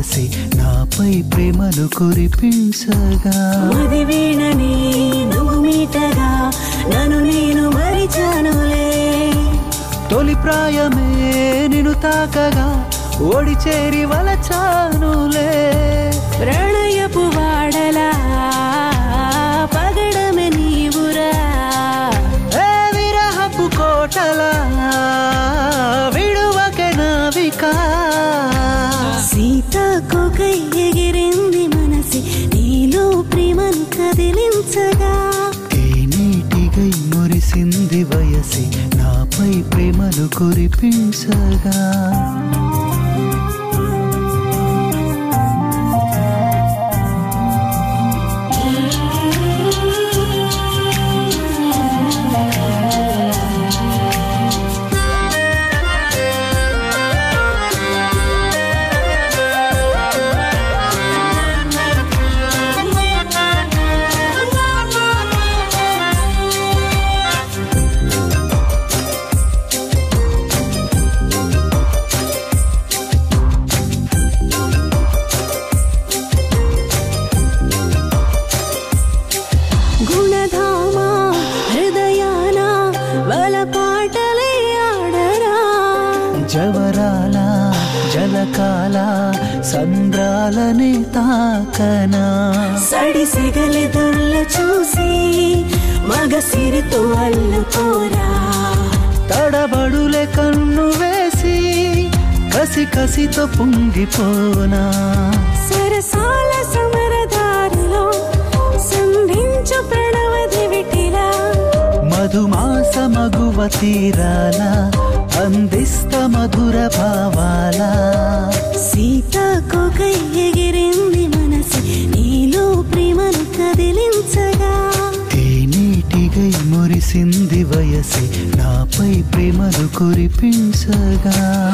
వయసి నాపై ప్రేమను కురిపించగా మది వీణని నువ్వు మీటగా నన్ను నేను మరిచానులే తొలి ప్రాయమే నిన్ను తాకగా ఓడి చేరి వలచానులే ప్రణయపు వాడలా పగడమే నీవురా ఏ విరహపు కోటలా విడువకే నావికా సీతాకోకై ఎగిరింది మనసి నీలో ప్రేమను కదిలించగా తేనీటిగై మురిసింది వయసి నాపై ప్రేమను కురిపించగా గుణధామ హృదయాన వల పాటలే ఆడరా జవరాల జలకాల సంద్రాలనే తాకనా సడి సిగలి దొల్ల చూసి మగ సిరితో అల్లుకోరా తడబడులే కన్ను వేసి కసి కసితో పొంగిపోనా సరసాల సమరదారిలో సంధించు ప్రణవ దివిటిలా మధుమాస మగువ తీరాల అందిస్త మధుర భావాల సీతాకోకై ఎగిరింది మనసి నీలో ప్రేమను కదిలించగా తేనీటిగై మురిసింది వయసి నాపై ప్రేమను కురిపించగా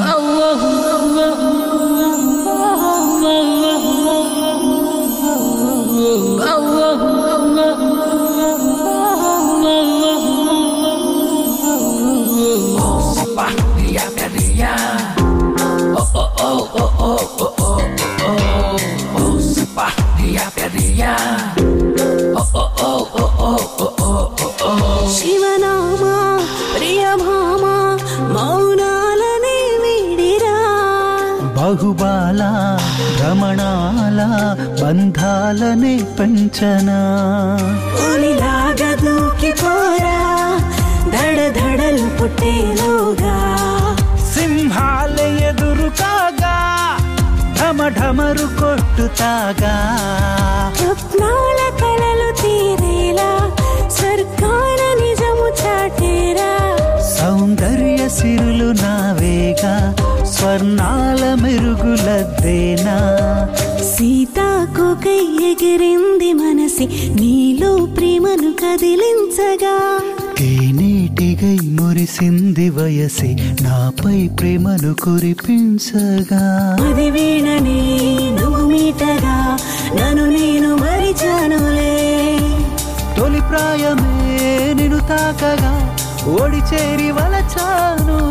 శివనామ ప్రియభామ మౌనాలనే వీడిరా బహుబాల భ్రమణాల బంధాలనే పెంచనా ఉలిలాగా దూకిపోరా దడ దడలు పుట్టేలోగా సింహాల ఎదురు కాగా ఢమఢమరు కొట్టుతాగా స్వప్నాల కలలు తీరేలా స్వర్గాల నిజము చాటేరా సౌందర్య సిరులు నావేగా స్వర్ణాల మెరుగులద్దేనా సీతాకోకై ఎగిరింది మనసి నీలో ప్రేమను కదిలించగా తేనీటిగై మురిసింది వయసి నాపై ప్రేమను కురిపించగా అది వీణని నువ్వు మీటగా నన్ను నేను మరిచానులే తొలి ప్రాయమే నిన్ను తాకగా ఓడి చేరి వలచాను